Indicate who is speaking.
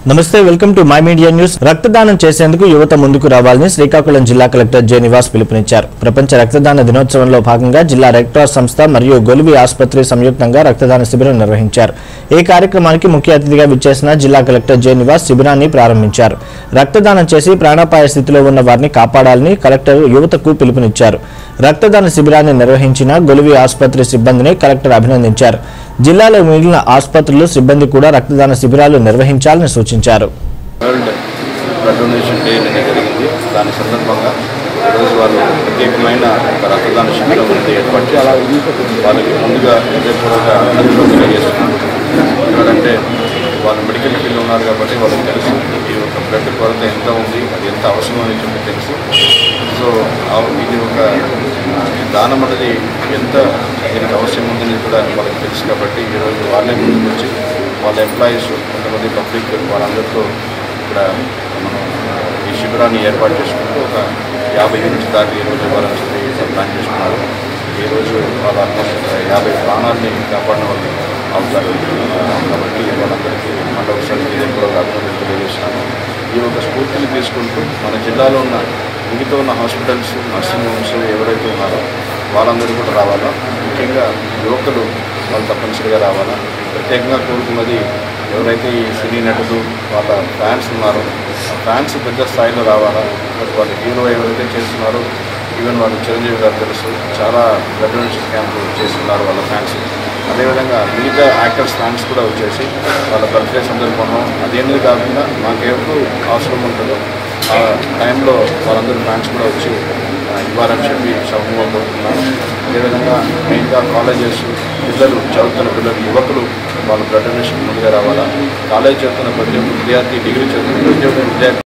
Speaker 1: నమస్తే welcome to my media news రక్తదానం చేసేందుకు యువత ముందుకు రావాలని శ్రీకాకుళం జిల్లా కలెక్టర్ జె నివాస్ పిలుపునిచ్చారు ప్రపంచ రక్తదాన దినోత్సవంలో భాగంగా జిల్లా రెడ్ క్రాస్ సంస్థ మరియు గొలువి ఆసుపత్రి సంయుక్తంగా రక్తదాన శిబిరం నిర్వహించారు ఈ కార్యక్రమానికి ముఖ్య అతిథిగా విచ్చేసిన జిల్లా కలెక్టర్ జె నివాస్ శిబిరాన్ని ప్రారంభించారు రక్తదానం చేసి ప్రాణాపాయ స్థితిలో ఉన్న వారిని కాపాడాలని కలెక్టర్ యువతకు పిలుపునిచ్చారు రక్తదాన శిబిరాన్ని నిర్వహించిన గొలువి ఆసుపత్రి సిబ్బందిని కలెక్టర్ అభినందించారు జిల్లాలో మిగిలిన ఆసుపత్రులు సిబ్బంది కూడా రక్తదాన శిబిరాలు నిర్వహించాలని సూచించారు
Speaker 2: వరల్డ్ బ్లడ్ డొనేషన్ డే నిన్న జరిగింది దాని సందర్భంగా ఈరోజు వాళ్ళు ప్రత్యేకమైన ఒక రక్తదాన శిబిరం అనేది ఏర్పాటు చేశారు వాళ్ళకి ముందుగా హృదయపూర్వక అభినందనలు తెలియజేస్తున్నాను ఎందుకంటే వాళ్ళు మెడికల్ ఫీల్డ్ ఉన్నారు కాబట్టి వాళ్ళకి తెలుసు ఈ ఒక బ్లడ్ కొరత ఎంత ఉంది అది ఎంత అవసరం అని చెప్పి తెలుసు సో ఆ- ఇది ఒక ఆ, ఈ దానం అనేది ఎంత దీనికి అవసరం ఉందని కూడా వాళ్ళకి తెలుసు కాబట్టి ఈరోజు వాళ్ళే ముందుకు వచ్చి వాళ్ళ ఎంప్లాయీస్ కొంతమంది పబ్లిక్ వాళ్ళందరితో ఇక్కడ మనం ఈ శిబిరాన్ని ఏర్పాటు చేసుకుంటూ ఒక యాభై యూనిట్స్ దాకా ఈరోజు ఇవ్వాలని చెప్పి ప్లాన్ చేసుకున్నారు ఈరోజు వాళ్ళ యాభై ప్రాణాలని కాపాడిన వాళ్ళు అవుతారు ఆ, కాబట్టి వాళ్ళందరికీ మళ్ళీ ఒకసారి నేను కూడా అభినందనలు తెలియజేస్తున్నాను ఈ ఒక స్ఫూర్తిని తీసుకుంటూ మన జిల్లాలో ఉన్న మిగతా ఉన్న హాస్పిటల్స్ నర్సింగ్ హోమ్స్ ఎవరైతే ఉన్నారో వాళ్ళందరూ కూడా రావాలా ముఖ్యంగా యువకులు వాళ్ళు తప్పనిసరిగా రావాలా ప్రత్యేకంగా కోరుకున్నది ఎవరైతే ఈ సినీ నటులు వాళ్ళ ఫ్యాన్స్ ఉన్నారో ఆ ఫ్యాన్స్ పెద్ద స్థాయిలో రావాలా బట్ వాళ్ళ హీరో ఎవరైతే చేస్తున్నారో ఈవెన్ వాళ్ళు చిరంజీవి గారు తెలుసు చాలా బ్లడ్ డొనేషన్ క్యాంపులు చేస్తున్నారు వాళ్ళ ఫ్యాన్స్ అదేవిధంగా మిగతా యాక్టర్స్ ఫ్యాన్స్ కూడా వచ్చేసి వాళ్ళ బర్త్డే సందర్భంలో అదేంటిది కాకుండా మాకెవరు అవసరం ఉంటుందో ఆ టైంలో వాళ్ళందరూ ఫ్యాన్స్ కూడా వచ్చి ఆ, ఇవ్వాలని చెప్పి సమూహంగా కోరుతున్నాను అదేవిధంగా మెయిన్గా కాలేజెస్ పిల్లలు చదువుతున్న పిల్లలు యువకులు వాళ్ళ బ్లడ్ డొనేషన్ ముందుగా రావాలా కాలేజ్ చదువుతున్న ప్రతి ఒక్క విద్యార్థి డిగ్రీ చదువుతున్న ప్రతి ఒక్క విద్యార్థి